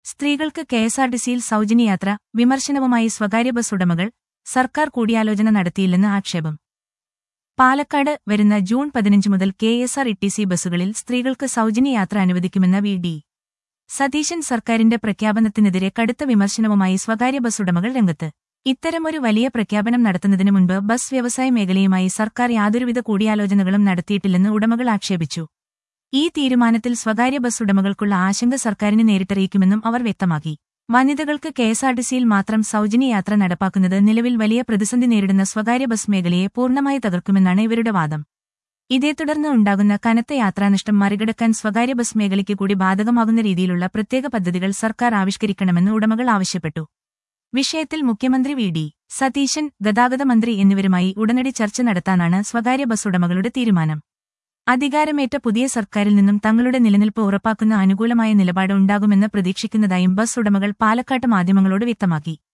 സ്ത്രീകൾക്ക് കെഎസ്ആർടിസിയിൽ സൗജന്യയാത്ര വിമർശനവുമായി സ്വകാര്യ ബസ് ഉടമകൾ സർക്കാർ കൂടിയാലോചന നടത്തിയില്ലെന്ന് ആക്ഷേപം പാലക്കാട് വരുന്ന ജൂൺ പതിനഞ്ച് മുതൽ കെ എസ് ആർ ഇ ബസ്സുകളിൽ സ്ത്രീകൾക്ക് സൗജന്യയാത്ര അനുവദിക്കുമെന്ന വി ഡി സതീശൻ സർക്കാരിന്റെ പ്രഖ്യാപനത്തിനെതിരെ കടുത്ത വിമർശനവുമായി സ്വകാര്യ ബസ് ഉടമകൾ രംഗത്ത് ഇത്തരമൊരു വലിയ പ്രഖ്യാപനം നടത്തുന്നതിനു മുൻപ് ബസ് വ്യവസായ മേഖലയുമായി സർക്കാർ യാതൊരുവിധ കൂടിയാലോചനകളും നടത്തിയിട്ടില്ലെന്ന് ഉടമകൾ ആക്ഷേപിച്ചു ഈ തീരുമാനത്തിൽ സ്വകാര്യ ബസ് ഉടമകൾക്കുള്ള ആശങ്ക സർക്കാരിന് നേരിട്ടറിയിക്കുമെന്നും അവർ വ്യക്തമാക്കി വനിതകൾക്ക് കെഎസ്ആർടിസിയിൽ മാത്രം സൗജന്യയാത്ര നടപ്പാക്കുന്നത് നിലവിൽ വലിയ പ്രതിസന്ധി നേരിടുന്ന സ്വകാര്യ ബസ് മേഖലയെ പൂർണ്ണമായി തകർക്കുമെന്നാണ് ഇവരുടെ വാദം ഇതേ തുടർന്ന് ഉണ്ടാകുന്ന കനത്ത യാത്രാനഷ്ടം മറികടക്കാൻ സ്വകാര്യ ബസ് മേഖലയ്ക്ക് കൂടി ബാധകമാകുന്ന രീതിയിലുള്ള പ്രത്യേക പദ്ധതികൾ സർക്കാർ ആവിഷ്കരിക്കണമെന്ന് ഉടമകൾ ആവശ്യപ്പെട്ടു വിഷയത്തിൽ മുഖ്യമന്ത്രി വി ഡി സതീശൻ ഗതാഗത മന്ത്രി എന്നിവരുമായി ഉടനടി ചർച്ച നടത്താനാണ് സ്വകാര്യ ബസ് ഉടമകളുടെ തീരുമാനം അധികാരമേറ്റ പുതിയ സർക്കാരിൽ നിന്നും തങ്ങളുടെ നിലനിൽപ്പ് ഉറപ്പാക്കുന്ന അനുകൂലമായ നിലപാട് ഉണ്ടാകുമെന്ന് പ്രതീക്ഷിക്കുന്നതായും ബസ് ഉടമകൾ പാലക്കാട്ട് മാധ്യമങ്ങളോട് വ്യക്തമാക്കി